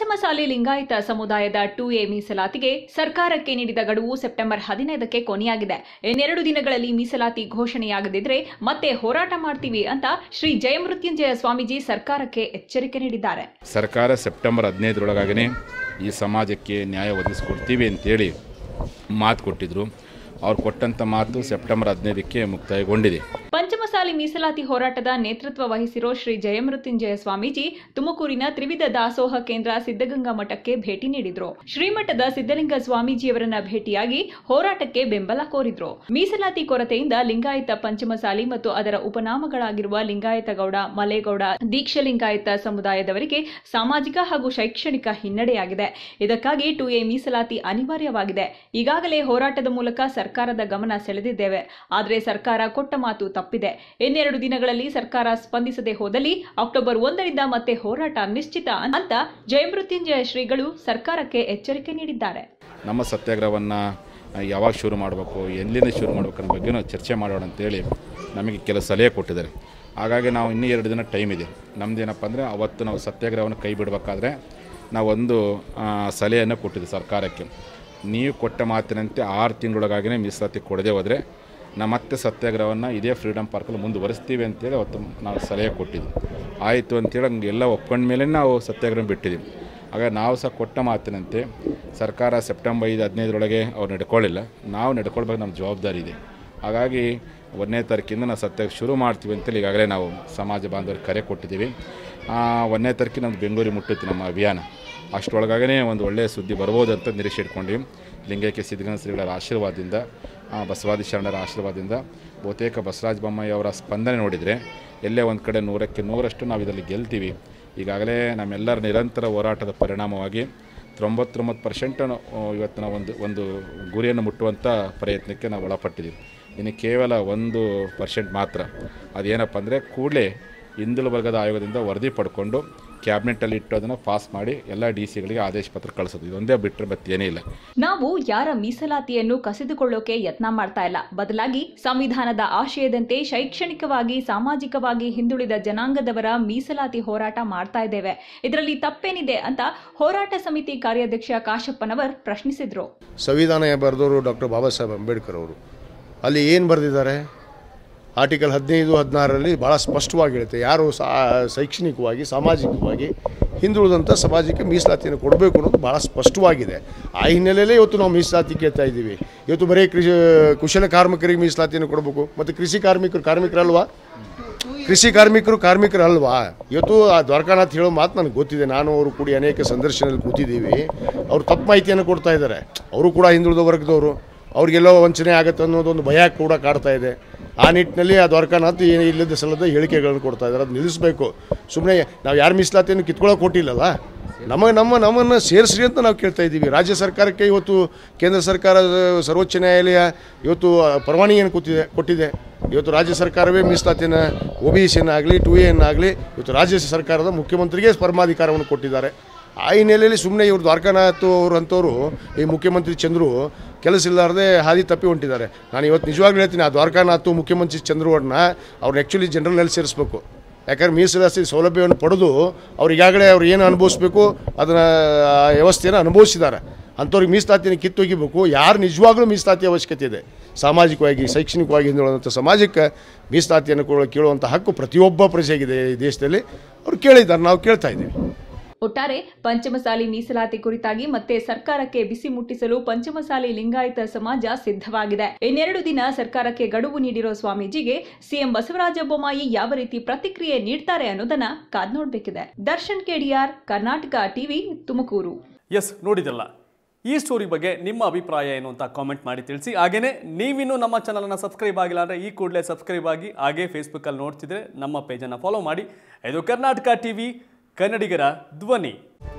ಪಂಚಮಸಾಲಿ ಲಿಂಗಾಯತ ಸಮುದಾಯದ to A ಮೀಸಲಾತಿಗೆ ಸರ್ಕಾರಕ್ಕೆ ನೀಡಿದ ಗಡುವು ಸೆಪ್ಟೆಂಬರ್ ಹದಿನೈದಕ್ಕೆ ಕೊನೆಯಾಗಿದೆ ಇನ್ನೆರಡು ದಿನಗಳಲ್ಲಿ ಮೀಸಲಾತಿ ಘೋಷಣೆಯಾಗದಿದ್ರೆ ಮತ್ತೆ ಹೋರಾಟ ಮಾಡ್ತೀವಿ ಅಂತ ಶ್ರೀ ಜಯಮೃತ್ಯುಂಜಯ ಸ್ವಾಮೀಜಿ ಸರ್ಕಾರಕ್ಕೆ ಎಚ್ಚರಿಕೆ ನೀಡಿದ್ದಾರೆ ಸರ್ಕಾರ ಸೆಪ್ಟೆಂಬರ್ ಹದಿನೈದರೊಳಗಾಗೇ ಈ ಸಮಾಜಕ್ಕೆ ನ್ಯಾಯ ಒದಗಿಸ್ಕೊಡ್ತೀವಿ ಅಂತೇಳಿ ಮಾತು ಕೊಟ್ಟಿದ್ದರು ಅವ್ರು ಕೊಟ್ಟಂಥ ಮಾತು ಸೆಪ್ಟೆಂಬರ್ ಹದಿನೈದಕ್ಕೆ ಮುಕ್ತಾಯಗೊಂಡಿದೆ ಪಂಚಮಸಾಲಿ ಮೀಸಲಾತಿ ಹೋರಾಟದ ನೇತೃತ್ವ ವಹಿಸಿರೋ ಶ್ರೀ ಜಯಮೃತ್ಯುಂಜಯ ಸ್ವಾಮೀಜಿ ತುಮಕೂರಿನ ತ್ರಿವಿಧ ದಾಸೋಹ ಕೇಂದ್ರ ಸಿದ್ದಗಂಗಾ ಮಠಕ್ಕೆ ಭೇಟಿ ನೀಡಿದ್ರು ಶ್ರೀಮಠದ ಸಿದ್ದಲಿಂಗ ಸ್ವಾಮೀಜಿಯವರನ್ನ ಭೇಟಿಯಾಗಿ ಹೋರಾಟಕ್ಕೆ ಬೆಂಬಲ ಕೋರಿದ್ರು ಮೀಸಲಾತಿ ಕೊರತೆಯಿಂದ ಲಿಂಗಾಯತ ಪಂಚಮಸಾಲಿ ಮತ್ತು ಅದರ ಉಪನಾಮಗಳಾಗಿರುವ ಲಿಂಗಾಯತ ಗೌಡ ಮಲೇಗೌಡ ದೀಕ್ಷಲಿಂಗಾಯತ ಸಮುದಾಯದವರಿಗೆ ಸಾಮಾಜಿಕ ಹಾಗೂ ಶೈಕ್ಷಣಿಕ ಹಿನ್ನಡೆಯಾಗಿದೆ ಇದಕ್ಕಾಗಿ ಟು ಎ ಮೀಸಲಾತಿ ಅನಿವಾರ್ಯವಾಗಿದೆ ಈಗಾಗಲೇ ಹೋರಾಟದ ಮೂಲಕ ಸರ್ಕಾರದ ಗಮನ ಸೆಳೆದಿದ್ದೇವೆ ಆದರೆ ಸರ್ಕಾರ ಕೊಟ್ಟ ಮಾತು ತಪ್ಪಿದೆ ಇನ್ನೆರಡು ದಿನಗಳಲ್ಲಿ ಸರ್ಕಾರ ಸ್ಪಂದಿಸದೆ ಹೋದಲ್ಲಿ ಅಕ್ಟೋಬರ್ ಒಂದರಿಂದ ಮತ್ತೆ ಹೋರಾಟ ನಿಶ್ಚಿತ ಅಂತ ಜಯಮೃತ್ಯುಂಜಯ ಶ್ರೀಗಳು ಸರ್ಕಾರಕ್ಕೆ ಎಚ್ಚರಿಕೆ ನೀಡಿದ್ದಾರೆ ನಮ್ಮ ಸತ್ಯಾಗ್ರಹವನ್ನು ಯಾವಾಗ ಶುರು ಮಾಡಬೇಕು ಎಲ್ಲಿಂದ ಶುರು ಮಾಡಬೇಕು ಅನ್ನೋ ಬಗ್ಗೆನೂ ಚರ್ಚೆ ಮಾಡೋಣ ಅಂತೇಳಿ ನಮಗೆ ಕೆಲವು ಸಲಹೆ ಕೊಟ್ಟಿದ್ದಾರೆ ಹಾಗಾಗಿ ನಾವು ಇನ್ನೂ ಎರಡು ದಿನ ಟೈಮ್ ಇದೆ ನಮ್ಮದೇನಪ್ಪ ಅಂದರೆ ಅವತ್ತು ನಾವು ಸತ್ಯಾಗ್ರಹವನ್ನು ಕೈ ಬಿಡಬೇಕಾದ್ರೆ ನಾವೊಂದು ಆ, ಸಲಹೆಯನ್ನು ಕೊಟ್ಟಿದ್ದೆ ಸರ್ಕಾರಕ್ಕೆ ನೀವು ಕೊಟ್ಟ ಮಾತಿನಂತೆ ಆರು ತಿಂಗಳೊಳಗಾಗಿನೇ ಮೀಸಲಾತಿ ಕೊಡದೆ ಹೋದರೆ ನಾವು ಮತ್ತೆ ಸತ್ಯಾಗ್ರಹವನ್ನು ಇದೇ ಫ್ರೀಡಮ್ ಪಾರ್ಕಲ್ಲಿ ಮುಂದುವರಿಸ್ತೀವಿ ಅಂತೇಳಿ ಅವತ್ತು ನಾವು ಸಲಹೆ ಕೊಟ್ಟಿದ್ವಿ ಆಯಿತು ಅಂತೇಳಿ ಹಂಗೆ ಎಲ್ಲ ಒಪ್ಕೊಂಡ ಮೇಲೆ ನಾವು ಸತ್ಯಾಗ್ರಹ ಬಿಟ್ಟಿದ್ದೀವಿ ಆಗ ನಾವು ಸಹ ಕೊಟ್ಟ ಮಾತಿನಂತೆ ಸರ್ಕಾರ ಸೆಪ್ಟೆಂಬರ್ ಐದು ಹದಿನೈದರೊಳಗೆ ಅವ್ರು ನಡ್ಕೊಳ್ಳಿಲ್ಲ ನಾವು ನಡ್ಕೊಳ್ಬೇಕು ನಮ್ಮ ಜವಾಬ್ದಾರಿ ಇದೆ ಹಾಗಾಗಿ ಒಂದನೇ ತಾರೀಕಿಂದ ನಾವು ಸತ್ಯಾಗ್ರಹ ಶುರು ಮಾಡ್ತೀವಿ ಅಂತೇಳಿ ಈಗಾಗಲೇ ನಾವು ಸಮಾಜ ಬಾಂಧವರಿಗೆ ಕರೆ ಕೊಟ್ಟಿದ್ದೀವಿ ಆ, ಒಂದನೇ ತಾರೀಕಿಗೆ ನಮ್ದು ಬೆಂಗಳೂರಿಗೆ ಮುಟ್ಟುತ್ತೆ ನಮ್ಮ ಅಭಿಯಾನ ಅಷ್ಟರೊಳಗಾಗೇ ಒಂದು ಒಳ್ಳೆಯ ಸುದ್ದಿ ಬರ್ಬೋದು ಅಂತ ನಿರೀಕ್ಷೆ ಇಟ್ಕೊಂಡ್ವಿ ಲಿಂಗೈಕ್ಯ ಸಿದ್ಧಗಂಗ ಶ್ರೀಗಳ ಆಶೀರ್ವಾದದಿಂದ ಆ, ಬಸವಾದಿ ಶರಣರ ಆಶೀರ್ವಾದದಿಂದ ಬಹುತೇಕ ಬಸವರಾಜ ಬೊಮ್ಮಾಯಿ ಅವರ ಸ್ಪಂದನೆ ನೋಡಿದರೆ ಎಲ್ಲೇ ಒಂದು ಕಡೆ ನೂರಕ್ಕೆ ನೂರಷ್ಟು ನಾವು ಇದರಲ್ಲಿ ಗೆಲ್ತೀವಿ ಈಗಾಗಲೇ ನಮ್ಮೆಲ್ಲರ ನಿರಂತರ ಹೋರಾಟದ ಪರಿಣಾಮವಾಗಿ ತೊಂಬತ್ತೊಂಬತ್ತು ಪರ್ಸೆಂಟ್ ಇವತ್ತು ನಾವು ಒಂದು ಒಂದು ಗುರಿಯನ್ನು ಮುಟ್ಟುವಂಥ ಪ್ರಯತ್ನಕ್ಕೆ ನಾವು ಒಳಪಟ್ಟಿದ್ದೀವಿ ಇನ್ನು ಕೇವಲ ಒಂದು ಪರ್ಸೆಂಟ್ ಮಾತ್ರ ಅದೇನಪ್ಪ ಅಂದರೆ ಕೂಡಲೇ ಹಿಂದುಳಿದ ವರ್ಗದ ಆಯೋಗದಿಂದ ವರದಿ ಪಡ್ಕೊಂಡು ಕ್ಯಾಬಿನೆಟಲ್ಲಿ ಇಟ್ಟು ಅದನ್ನು ಪಾಸ್ ಮಾಡಿ ಎಲ್ಲ ಡಿ ಸಿಗಳಿಗೆ ಆದೇಶ ಪತ್ರ ಕಳಿಸೋದು ಇದೊಂದೇ ಬಿಟ್ಟರೆ ಮತ್ತೇನೇ ಇಲ್ಲ ನಾವು ಯಾರ ಮೀಸಲಾತಿಯನ್ನು ಕಸಿದುಕೊಳ್ಳೋಕೆ ಯತ್ನ ಮಾಡ್ತಾ ಇಲ್ಲ ಬದಲಾಗಿ ಸಂವಿಧಾನದ ಆಶಯದಂತೆ ಶೈಕ್ಷಣಿಕವಾಗಿ ಸಾಮಾಜಿಕವಾಗಿ ಹಿಂದುಳಿದ ಜನಾಂಗದವರ ಮೀಸಲಾತಿ ಹೋರಾಟ ಮಾಡ್ತಾ ಇದ್ದೇವೆ ಇದರಲ್ಲಿ ತಪ್ಪೇನಿದೆ ಅಂತ ಹೋರಾಟ ಸಮಿತಿ ಕಾರ್ಯಾಧ್ಯಕ್ಷ ಕಾಶಪ್ಪನವರ್ ಪ್ರಶ್ನಿಸಿದ್ರು ಸಂವಿಧಾನ ಬರೆದವರು ಡಾಕ್ಟರ್ ಬಾಬಾ ಸಾಹೇಬ್ ಅಂಬೇಡ್ಕರ್ ಅವರು ಅಲ್ಲಿ ಏನು ಬರೆದಿದ್ದಾರೆ ಆರ್ಟಿಕಲ್ ಹದಿನೈದು ಹದಿನಾರರಲ್ಲಿ ಭಾಳ ಸ್ಪಷ್ಟವಾಗಿ ಹೇಳುತ್ತೆ ಯಾರು ಸಾ ಶೈಕ್ಷಣಿಕವಾಗಿ ಸಾಮಾಜಿಕವಾಗಿ ಹಿಂದುಳಿದಂಥ ಸಮಾಜಕ್ಕೆ ಮೀಸಲಾತಿಯನ್ನು ಕೊಡಬೇಕು ಅನ್ನೋದು ಭಾಳ ಸ್ಪಷ್ಟವಾಗಿದೆ ಆ ಹಿನ್ನೆಲೆಯಲ್ಲೇ ಇವತ್ತು ನಾವು ಮೀಸಲಾತಿ ಕೇಳ್ತಾ ಇದ್ದೀವಿ ಇವತ್ತು ಬರೀ ಕೃಷಿ ಕುಶಲ ಕಾರ್ಮಿಕರಿಗೆ ಮೀಸಲಾತಿಯನ್ನು ಕೊಡಬೇಕು ಮತ್ತು ಕೃಷಿ ಕಾರ್ಮಿಕರು ಕಾರ್ಮಿಕರಲ್ವಾ ಕೃಷಿ ಕಾರ್ಮಿಕರು ಕಾರ್ಮಿಕರಲ್ವಾ ಇವತ್ತು ಆ ದ್ವಾರಕಾನಾಥ್ ಹೇಳೋ ಮಾತು ನನಗೆ ಗೊತ್ತಿದೆ ನಾನು ಅವರು ಕೂಡಿ ಅನೇಕ ಸಂದರ್ಶನದಲ್ಲಿ ಕೂತಿದ್ದೀವಿ ಅವರು ತಪ್ಪು ಮಾಹಿತಿಯನ್ನು ಕೊಡ್ತಾ ಇದ್ದಾರೆ ಅವರು ಕೂಡ ಹಿಂದುಳಿದ ವರ್ಗದವರು ಅವ್ರಿಗೆಲ್ಲೋ ವಂಚನೆ ಆಗುತ್ತೆ ಅನ್ನೋದೊಂದು ಭಯ ಕೂಡ ಕಾಡ್ತಾ ಇದೆ ಆ ನಿಟ್ಟಿನಲ್ಲಿ ಆ ದ್ವಾರಕಾನಾಥ್ ಏನು ಇಲ್ಲದ ಸಲದ ಹೇಳಿಕೆಗಳನ್ನು ಕೊಡ್ತಾ ಇದ್ದಾರೆ ಅದು ನಿಲ್ಲಿಸಬೇಕು ಸುಮ್ಮನೆ ನಾವು ಯಾರು ಮೀಸಲಾತಿಯನ್ನು ಕಿತ್ಕೊಳ್ಳೋಕೆ ಕೊಟ್ಟಿಲ್ಲಲ್ಲ ನಮಗೆ ನಮ್ಮ ನಮ್ಮನ್ನು ಸೇರಿಸ್ರಿ ಅಂತ ನಾವು ಕೇಳ್ತಾ ಇದ್ದೀವಿ ರಾಜ್ಯ ಸರ್ಕಾರಕ್ಕೆ ಇವತ್ತು ಕೇಂದ್ರ ಸರ್ಕಾರ ಸರ್ವೋಚ್ಚ ನ್ಯಾಯಾಲಯ ಇವತ್ತು ಪರವಾನಗಿಯನ್ನು ಕೊಟ್ಟಿದೆ ಕೊಟ್ಟಿದೆ ಇವತ್ತು ರಾಜ್ಯ ಸರ್ಕಾರವೇ ಮೀಸಲಾತಿನ ಒ ಬಿ ಸಿ ಆಗಲಿ ಟು ಎನ್ನಾಗಲಿ ಇವತ್ತು ರಾಜ್ಯ ಸರ್ಕಾರದ ಮುಖ್ಯಮಂತ್ರಿಗೆ ಪರಮಾಧಿಕಾರವನ್ನು ಕೊಟ್ಟಿದ್ದಾರೆ ಆ ಹಿನ್ನೆಲೆಯಲ್ಲಿ ಸುಮ್ಮನೆ ಇವರು ದ್ವಾರಕಾನಾಥ್ ಅವರು ಅಂಥವ್ರು ಈ ಮುಖ್ಯಮಂತ್ರಿ ಚಂದ್ರು ಕೆಲಸ ಇಲ್ಲಾರದೆ ಹಾದಿ ತಪ್ಪಿ ಹೊಂಟಿದ್ದಾರೆ ನಾನು ಇವತ್ತು ನಿಜವಾಗ್ಲೂ ಹೇಳ್ತೀನಿ ಆ ದ್ವಾರಕಾನಾಥ್ ಮುಖ್ಯಮಂತ್ರಿ ಚಂದ್ರವ್ರನ್ನ ಅವ್ರನ್ನ ಆ್ಯಕ್ಚುಲಿ ಜನರಲ್ನಲ್ಲಿ ಸೇರಿಸ್ಬೇಕು ಯಾಕಂದ್ರೆ ಮೀಸಲಾತಿ ಸೌಲಭ್ಯವನ್ನು ಪಡೆದು ಅವ್ರು ಈಗಾಗಲೇ ಅವ್ರು ಏನು ಅನುಭವಿಸ್ಬೇಕು ಅದನ್ನು ಆ ವ್ಯವಸ್ಥೆಯನ್ನು ಅನುಭವಿಸಿದ್ದಾರೆ ಅಂಥವ್ರಿಗೆ ಮೀಸಲಾತಿನ ಕಿತ್ತೊಗಿಬೇಕು ಯಾರು ನಿಜವಾಗ್ಲೂ ಮೀಸಲಾತಿ ಅವಶ್ಯಕತೆ ಇದೆ ಸಾಮಾಜಿಕವಾಗಿ ಶೈಕ್ಷಣಿಕವಾಗಿ ಹಿಂದುಳಿದಂಥ ಸಮಾಜಕ್ಕೆ ಮೀಸಲಾತಿಯನ್ನು ಕೊಡೋ ಕೇಳುವಂಥ ಹಕ್ಕು ಪ್ರತಿಯೊಬ್ಬ ಪ್ರಜೆಗಿದೆ ಈ ದೇಶದಲ್ಲಿ ಅವ್ರು ಕೇಳಿದ್ದಾರೆ ನಾವು ಕೇಳ್ತಾ ಇದ್ದೀವಿ ಒಟ್ಟಾರೆ ಪಂಚಮಸಾಲಿ ಮೀಸಲಾತಿ ಕುರಿತಾಗಿ ಮತ್ತೆ ಸರ್ಕಾರಕ್ಕೆ ಬಿಸಿ ಮುಟ್ಟಿಸಲು ಪಂಚಮಸಾಲಿ ಲಿಂಗಾಯತ ಸಮಾಜ ಸಿದ್ಧವಾಗಿದೆ ಇನ್ನೆರಡು ದಿನ ಸರ್ಕಾರಕ್ಕೆ ಗಡುವು ನೀಡಿರೋ ಸ್ವಾಮೀಜಿಗೆ ಸಿಎಂ ಬಸವರಾಜ ಬೊಮ್ಮಾಯಿ ಯಾವ ರೀತಿ ಪ್ರತಿಕ್ರಿಯೆ ನೀಡ್ತಾರೆ ಅನ್ನೋದನ್ನ ಕಾದ್ ನೋಡ್ಬೇಕಿದೆ ದರ್ಶನ್ ಕೆಡಿಆರ್ ಕರ್ನಾಟಕ ಟಿವಿ ತುಮಕೂರು ಎಸ್ ನೋಡಿದಲ್ಲ ಈ ಸ್ಟೋರಿ ಬಗ್ಗೆ ನಿಮ್ಮ ಅಭಿಪ್ರಾಯ ಏನು ಅಂತ ಕಾಮೆಂಟ್ ಮಾಡಿ ತಿಳಿಸಿ ಹಾಗೇನೇ ನೀವಿನ್ನೂ ನಮ್ಮ ಚಾನಲನ್ನು ಸಬ್ಸ್ಕ್ರೈಬ್ ಆಗಿಲ್ಲ ಅಂದರೆ ಈ ಕೂಡಲೇ ಸಬ್ಸ್ಕ್ರೈಬ್ ಆಗಿ ಹಾಗೇ ಫೇಸ್ಬುಕ್ಕಲ್ಲಿ ನೋಡ್ತಿದ್ರೆ ನಮ್ಮ ಪೇಜನ್ನು ಫಾಲೋ ಮಾಡಿ ಇದು ಕರ್ನಾಟಕ ಟಿವಿ ಕನ್ನಡಿಗರ ಧ್ವನಿ